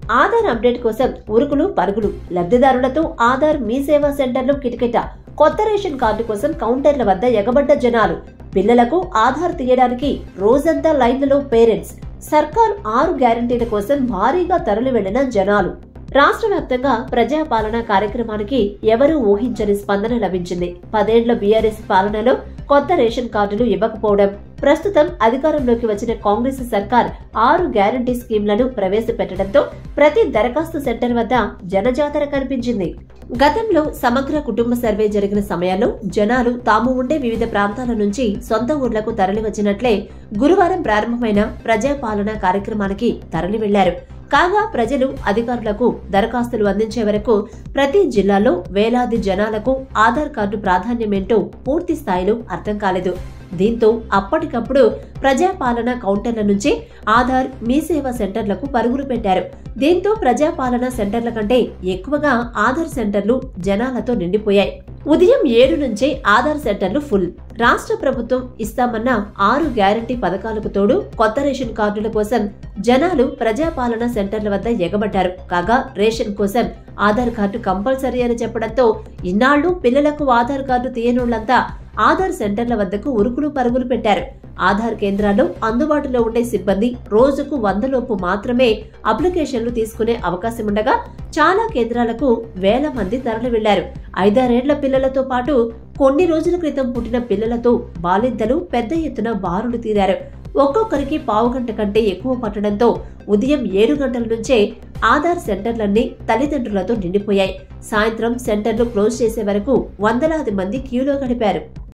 Aadhaar update కోసం ఉరుకులు పరుగులు లబ్ధిదారులతో ఆధార్ మీ సేవా సెంటర్లు కిటకిట కొత్త రేషన్ కార్డు కోసం కౌంటర్ల వద్ద ఎగబడ్డ జనాలు పిల్లలకు ఆధార్ తీయడానికి రోజంతా లైన్లలో పేరెంట్స్ సర్కార్ ఆరు గ్యారంటీల కోసం భారీగా తరలి వెళ్లిన జనాలు రాష్ట్ర వ్యాప్తంగా ప్రజాపాలన కార్యక్రమానికి ఎవరూ ఊహించని స్పందన లభించింది పదేళ్ల బీఆర్ఎస్ పాలనలో కొత్త రేషన్ కార్డులు ఇవ్వకపోవడం ప్రస్తుతం అధికారంలోకి వచ్చిన కాంగ్రెస్ సర్కార్ ఆరు గ్యారంటీ స్కీంలను ప్రవేశపెట్టడంతో ప్రతి దరఖాస్తు సెంటర్ వద్ద జనజాతర కనిపించింది గతంలో సమగ్ర కుటుంబ సర్వే జరిగిన సమయాల్లో జనాలు తాము ఉండే వివిధ ప్రాంతాల నుంచి సొంత ఊర్లకు తరలివచ్చినట్లే గురువారం ప్రారంభమైన ప్రజాపాలన కార్యక్రమానికి తరలి వెళ్లారు కాగా ప్రజలు అధికారులకు దరఖాస్తులు అందించే వరకు ప్రతి జిల్లాలో వేలాది జనాలకు ఆధార్ కార్డు ప్రాధాన్యమేంటో పూర్తి స్థాయిలో అర్థం కాలేదు దీంతో అప్పటికప్పుడు ప్రజాపాలన కౌంటర్ల నుంచి ఆధార్ మీ సేవా సెంటర్లకు పరుగులు పెట్టారు దీంతో ప్రజాపాలన సెంటర్ల కంటే ఎక్కువగా ఆధార్ సెంటర్లు జనాలతో నిండిపోయాయి ఉదయం ఏడు నుంచే ఆధార్ సెంటర్లు ఫుల్ రాష్ట్ర ప్రభుత్వం ఇస్తామన్న ఆరు గ్యారంటీ పథకాలకు తోడు కొత్త రేషన్ కార్డుల కోసం జనాలు ప్రజాపాలన సెంటర్ల వద్ద ఎగబడ్డారు కాగా రేషన్ కోసం ఆధార్ కార్డు కంపల్సరీ అని చెప్పడంతో ఇన్నాళ్లు పిల్లలకు ఆధార్ కార్డు తీయనోళ్లంతా ఆధార్ సెంటర్ల వద్దకు ఉరుకులు పరుగులు పెట్టారు ఆధార్ కేంద్రాల్లో అందుబాటులో ఉండే సిబ్బంది రోజుకు వందలోపు మాత్రమే అప్లికేషన్లు తీసుకునే అవకాశం ఉండగా చాలా కేంద్రాలకు వేల మంది తరలి వెళ్లారు ఐదారేళ్ల పిల్లలతో పాటు కొన్ని రోజుల క్రితం పుట్టిన పిల్లలతో బాలింతలు పెద్ద ఎత్తున బారులు తీరారు ఒక్కొక్కరికి పావు గంట కంటే ఎక్కువ పట్టడంతో ఉదయం ఏడు గంటల నుంచే ఆధార్ సెంటర్లన్నీ తల్లిదండ్రులతో నిండిపోయాయి సాయంత్రం సెంటర్లు క్లోజ్ చేసే వరకు వందలాది మంది క్యూలో గడిపారు